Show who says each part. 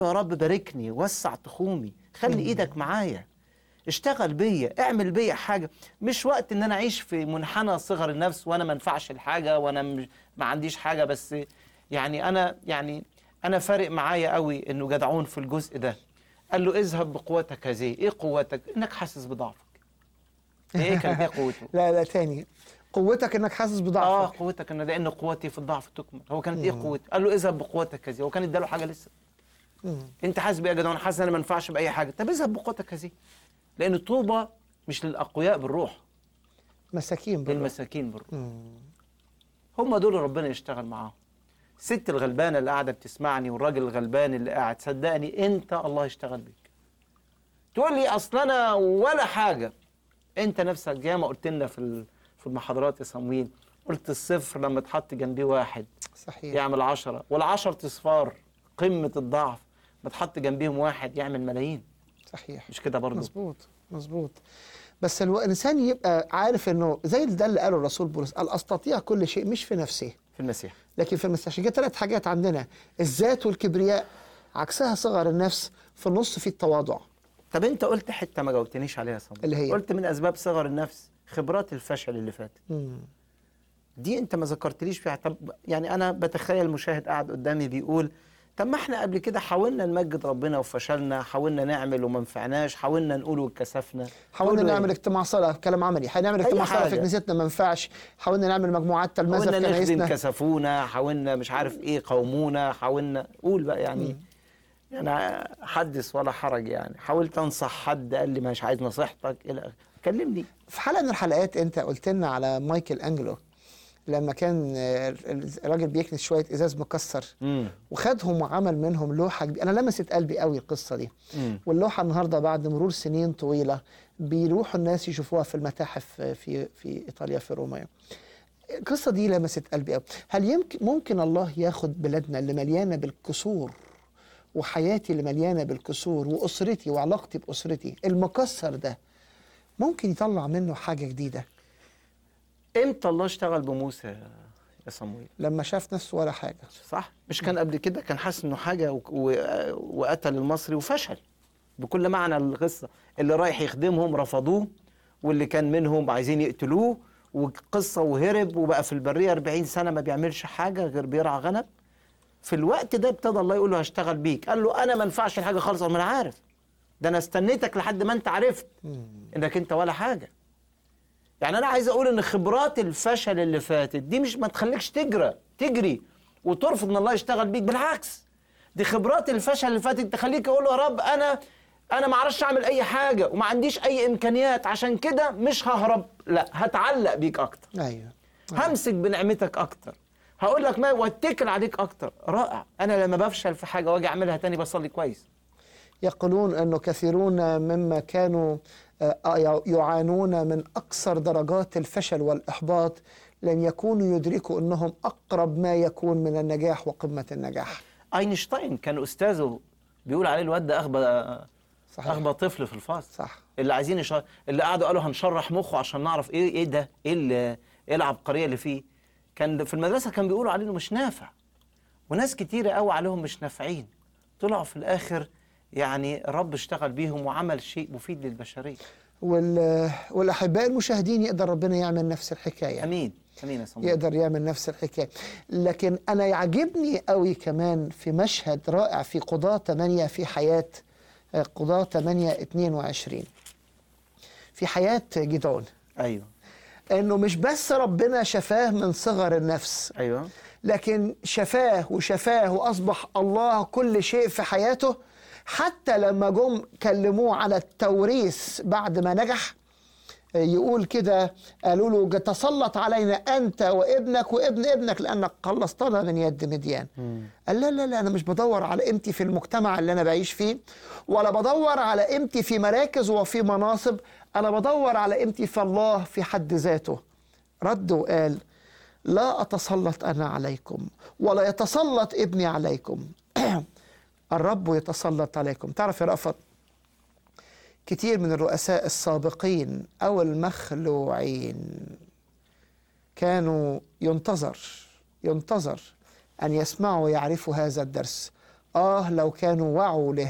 Speaker 1: يا رب باركني وسع تخومي خلي ايدك معايا اشتغل بيا اعمل بيا حاجه مش وقت ان انا اعيش في منحنى صغر النفس وانا ما انفعش الحاجه وانا مش- ما عنديش حاجه بس يعني انا يعني انا فارق معايا قوي انه جدعون في الجزء ده قال له اذهب بقوتك هذه ايه قوتك انك حاسس بضعفك ايه كان ايه قوته
Speaker 2: لا لا تاني قوتك انك حاسس
Speaker 1: اه
Speaker 2: بضعفك
Speaker 1: قوتك ان لان قوتي في الضعف تكمل هو كانت ايه قوتي قال له اذهب بقوتك هذه هو كان اداله حاجه لسه
Speaker 2: مم.
Speaker 1: انت حاسس بايه يا جدعان حاسس ان انا ما ينفعش باي حاجه طب اذهب بقوتك هذه لان الطوبه مش للاقوياء بالروح
Speaker 2: مساكين بالروح
Speaker 1: للمساكين بالروح
Speaker 2: مم.
Speaker 1: هم دول ربنا يشتغل معاهم الست الغلبانه اللي قاعده بتسمعني والراجل الغلبان اللي قاعد صدقني انت الله يشتغل بيك تقول لي اصل انا ولا حاجه انت نفسك ياما قلت لنا في ال- في المحاضرات يا صمويل قلت الصفر لما تحط جنبيه واحد
Speaker 2: صحيح
Speaker 1: يعمل عشرة والعشر اصفار قمه الضعف ما تحط جنبيهم واحد يعمل ملايين
Speaker 2: صحيح
Speaker 1: مش كده برضه
Speaker 2: مظبوط مظبوط بس الو- الانسان يبقى عارف انه زي ده اللي قاله الرسول بولس قال استطيع كل شيء مش في نفسي
Speaker 1: في المسيح
Speaker 2: لكن في المسيح عشان كده ثلاث حاجات عندنا الذات والكبرياء عكسها صغر النفس في النص في التواضع
Speaker 1: طب انت قلت حته ما جاوبتنيش عليها يا صمويل
Speaker 2: اللي هي؟
Speaker 1: قلت من اسباب صغر النفس خبرات الفشل اللي فاتت
Speaker 2: مم.
Speaker 1: دي انت ما ذكرتليش فيها طب يعني انا بتخيل مشاهد قاعد قدامي بيقول طب ما احنا قبل كده حاولنا نمجد ربنا وفشلنا حاولنا نعمل وما نفعناش حاولنا نقول واتكسفنا
Speaker 2: حاولنا
Speaker 1: تقولوا
Speaker 2: نعمل
Speaker 1: ايه؟
Speaker 2: اجتماع صلاه كلام عملي هنعمل
Speaker 1: أي
Speaker 2: اجتماع صلاه في
Speaker 1: حاجة.
Speaker 2: كنيستنا ما ينفعش حاولنا نعمل مجموعات تلمذه
Speaker 1: حاولنا
Speaker 2: في
Speaker 1: نخدم
Speaker 2: كنايسنا
Speaker 1: كسفونا حاولنا مش عارف ايه قومونا حاولنا قول بقى يعني يعني حدث ولا حرج يعني حاولت انصح حد قال لي مش عايز نصيحتك الى آخره. كلمني
Speaker 2: في حلقه من الحلقات انت قلت لنا على مايكل انجلو لما كان آه، الراجل بيكنس شويه ازاز مكسر
Speaker 1: امم
Speaker 2: وخدهم وعمل منهم لوحه كبيرة. انا لمست قلبي قوي القصه دي
Speaker 1: مم.
Speaker 2: واللوحه النهارده بعد مرور سنين طويله بيروحوا الناس يشوفوها في المتاحف في في ايطاليا في روما القصه دي لمست قلبي قوي هل يمكن ممكن الله ياخد بلادنا اللي مليانه بالكسور وحياتي اللي مليانه بالكسور واسرتي وعلاقتي باسرتي المكسر ده ممكن يطلع منه حاجه جديده
Speaker 1: امتى الله اشتغل بموسى يا صمويل
Speaker 2: لما شاف نفسه ولا حاجه
Speaker 1: صح مش كان قبل كده كان حاسس انه حاجه و... و... وقتل المصري وفشل بكل معنى القصه اللي رايح يخدمهم رفضوه واللي كان منهم عايزين يقتلوه وقصه وهرب وبقى في البريه 40 سنه ما بيعملش حاجه غير بيرعى غنم في الوقت ده ابتدى الله يقول له هشتغل بيك قال له انا ما ينفعش الحاجه خالص ما انا عارف ده انا استنيتك لحد ما انت عرفت انك انت ولا حاجه يعني انا عايز اقول ان خبرات الفشل اللي فاتت دي مش ما تخليكش تجرى تجري وترفض ان الله يشتغل بيك بالعكس دي خبرات الفشل اللي فاتت تخليك اقول يا رب انا انا ما اعرفش اعمل اي حاجه وما عنديش اي امكانيات عشان كده مش ههرب لا هتعلق بيك اكتر
Speaker 2: ايوه
Speaker 1: همسك بنعمتك اكتر هقول لك ما واتكل عليك اكتر رائع انا لما بفشل في حاجه واجي اعملها تاني بصلي كويس
Speaker 2: يقولون انه كثيرون مما كانوا آه، يعانون من اكثر درجات الفشل والاحباط لن يكونوا يدركوا انهم اقرب ما يكون من النجاح وقمه النجاح
Speaker 1: اينشتاين كان استاذه بيقول عليه الواد ده اغبى
Speaker 2: صحيح
Speaker 1: اغبى طفل في الفصل
Speaker 2: صح
Speaker 1: اللي عايزين يش... اللي قعدوا قالوا هنشرح مخه عشان نعرف ايه ايه ده ايه ال- ايه العبقريه اللي فيه كان في المدرسه كان بيقولوا عليه انه مش نافع وناس كتيره قوي عليهم مش نافعين طلعوا في الاخر يعني رب اشتغل بيهم وعمل شيء مفيد للبشريه
Speaker 2: وال... والاحباء المشاهدين يقدر ربنا يعمل نفس الحكايه
Speaker 1: امين امين يا صمويل
Speaker 2: يقدر يعمل نفس الحكايه لكن انا يعجبني قوي كمان في مشهد رائع في قضاة 8 في حياه آه، قضاة 8 22 في حياه جدعون
Speaker 1: ايوه
Speaker 2: انه مش بس ربنا شفاه من صغر النفس
Speaker 1: ايوه
Speaker 2: لكن شفاه وشفاه واصبح الله كل شيء في حياته حتى لما جم كلموه على التوريث بعد ما نجح يقول كده قالوا له تسلط علينا انت وابنك وابن ابنك لانك خلصتنا من يد مديان قال لا لا لا انا مش بدور على قيمتي في المجتمع اللي انا بعيش فيه ولا بدور على قيمتي في مراكز وفي مناصب انا بدور على قيمتي في الله في حد ذاته رد وقال لا اتسلط انا عليكم ولا يتسلط ابني عليكم الرب يتسلط عليكم تعرف يا رأفت كتير من الرؤساء السابقين او المخلوعين كانوا ينتظر ينتظر ان يسمعوا ويعرفوا هذا الدرس آه لو كانوا وعوا